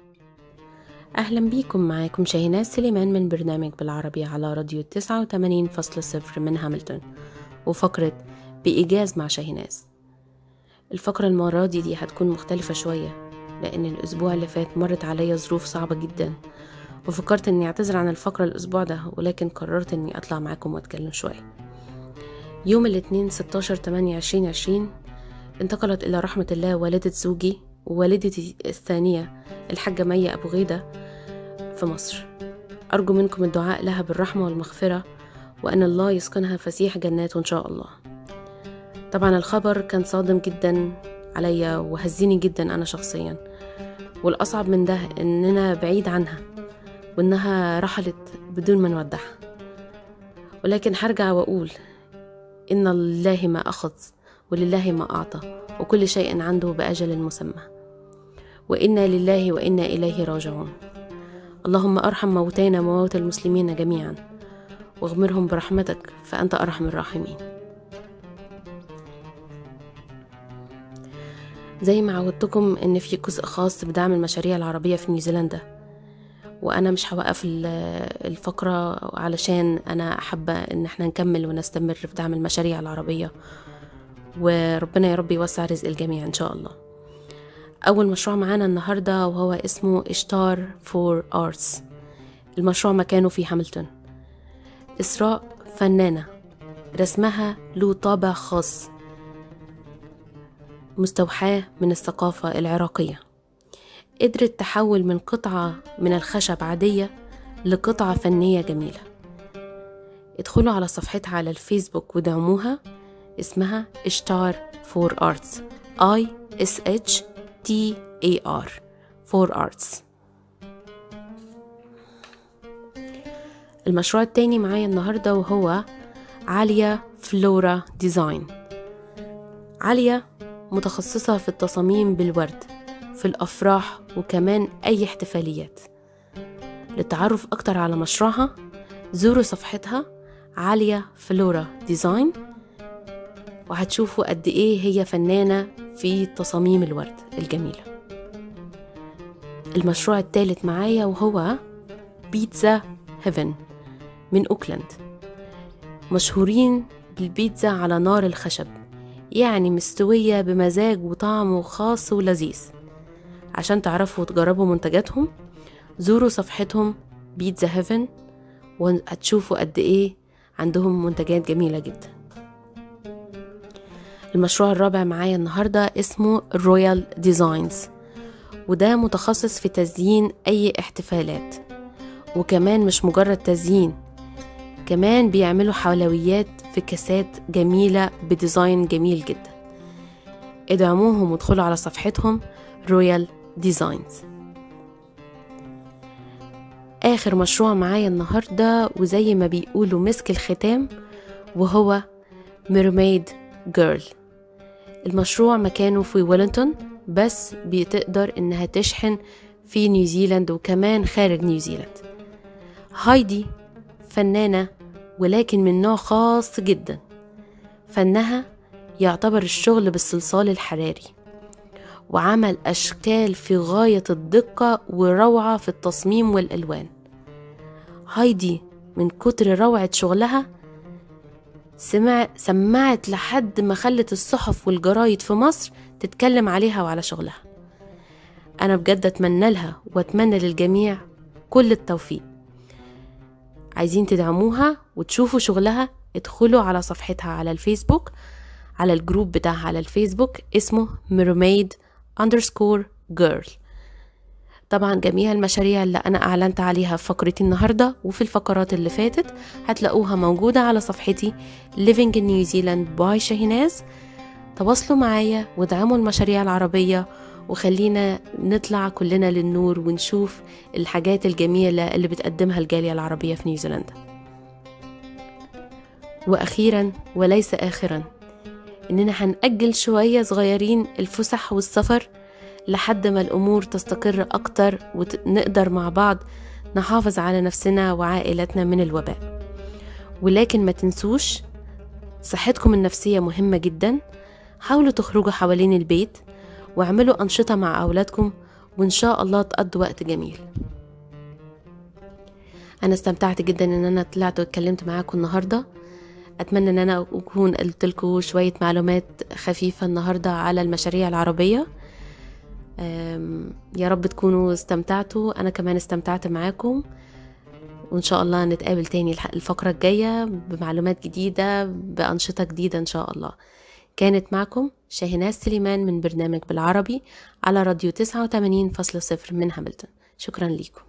أهلا بيكم معاكم شاهيناز سليمان من برنامج بالعربي على راديو 89.0 من هاملتون وفقرة بإيجاز مع شاهيناز الفقرة المرة دي دي هتكون مختلفة شوية لأن الأسبوع اللي فات مرت عليا ظروف صعبة جدا وفكرت إني أعتذر عن الفقرة الأسبوع ده ولكن قررت إني أطلع معاكم وأتكلم شوية يوم الاثنين 16 8 2020 انتقلت إلى رحمة الله والدة زوجي ووالدتي الثانية الحاجة مية أبو غيدة في مصر أرجو منكم الدعاء لها بالرحمة والمغفرة وأن الله يسكنها فسيح جناته إن شاء الله طبعا الخبر كان صادم جدا عليا وهزني جدا أنا شخصيا والأصعب من ده إننا بعيد عنها وإنها رحلت بدون ما نودعها ولكن هرجع وأقول إن لله ما أخذ ولله ما أعطى وكل شيء عنده بأجل مسمى وإنا لله وإنا إليه راجعون اللهم أرحم موتانا وموتى المسلمين جميعا واغمرهم برحمتك فأنت أرحم الراحمين زي ما عودتكم إن في جزء خاص بدعم المشاريع العربية في نيوزيلندا وأنا مش هوقف الفقرة علشان أنا حابة إن احنا نكمل ونستمر في دعم المشاريع العربية وربنا يا رب يوسع رزق الجميع إن شاء الله أول مشروع معانا النهاردة وهو اسمه إشتار فور آرتس المشروع مكانه في هاملتون إسراء فنانة رسمها له طابع خاص مستوحاة من الثقافة العراقية قدرت تحول من قطعة من الخشب عادية لقطعة فنية جميلة ادخلوا على صفحتها على الفيسبوك ودعموها اسمها إشتار فور آرتس I S H T A R فور آرتس المشروع التاني معايا النهاردة وهو عالية فلورا ديزاين عالية متخصصة في التصاميم بالورد في الأفراح وكمان أي احتفاليات للتعرف أكتر على مشروعها زوروا صفحتها عالية فلورا ديزاين وهتشوفوا قد إيه هي فنانة في تصاميم الورد الجميلة المشروع الثالث معايا وهو بيتزا هيفن من أوكلاند مشهورين بالبيتزا على نار الخشب يعني مستوية بمزاج وطعم خاص ولذيذ عشان تعرفوا وتجربوا منتجاتهم زوروا صفحتهم بيتزا هيفن وهتشوفوا قد ايه عندهم منتجات جميلة جدا المشروع الرابع معايا النهاردة اسمه رويال ديزاينز وده متخصص في تزيين أي احتفالات وكمان مش مجرد تزيين كمان بيعملوا حلويات في كاسات جميلة بديزاين جميل جدا ادعموهم وادخلوا على صفحتهم رويال ديزاينز آخر مشروع معايا النهاردة وزي ما بيقولوا مسك الختام وهو ميرميد جيرل المشروع مكانه في ويلينغتون بس بتقدر إنها تشحن في نيوزيلاند وكمان خارج نيوزيلاند هايدي فنانة ولكن من نوع خاص جدا فنها يعتبر الشغل بالصلصال الحراري وعمل أشكال في غاية الدقة وروعة في التصميم والألوان هايدي من كتر روعة شغلها سمع سمعت لحد ما خلت الصحف والجرايد في مصر تتكلم عليها وعلى شغلها أنا بجد أتمنى لها وأتمنى للجميع كل التوفيق عايزين تدعموها وتشوفوا شغلها ادخلوا على صفحتها على الفيسبوك على الجروب بتاعها على الفيسبوك اسمه mermaid underscore girl طبعا جميع المشاريع اللي أنا أعلنت عليها في فقرتي النهاردة وفي الفقرات اللي فاتت هتلاقوها موجودة على صفحتي Living in New Zealand by شاهيناز تواصلوا معايا وادعموا المشاريع العربية وخلينا نطلع كلنا للنور ونشوف الحاجات الجميلة اللي بتقدمها الجالية العربية في نيوزيلندا وأخيرا وليس آخرا إننا هنأجل شوية صغيرين الفسح والسفر لحد ما الأمور تستقر أكتر ونقدر مع بعض نحافظ على نفسنا وعائلتنا من الوباء ولكن ما تنسوش صحتكم النفسية مهمة جدا حاولوا تخرجوا حوالين البيت واعملوا أنشطة مع أولادكم وإن شاء الله تقضوا وقت جميل أنا استمتعت جدا إن أنا طلعت واتكلمت معاكم النهاردة أتمنى إن أنا أكون قلت لكم شوية معلومات خفيفة النهاردة على المشاريع العربية يا رب تكونوا استمتعتوا أنا كمان استمتعت معاكم وإن شاء الله نتقابل تاني الفقرة الجاية بمعلومات جديدة بأنشطة جديدة إن شاء الله كانت معكم شاهناز سليمان من برنامج بالعربي على راديو 89.0 من هاملتون شكرا لكم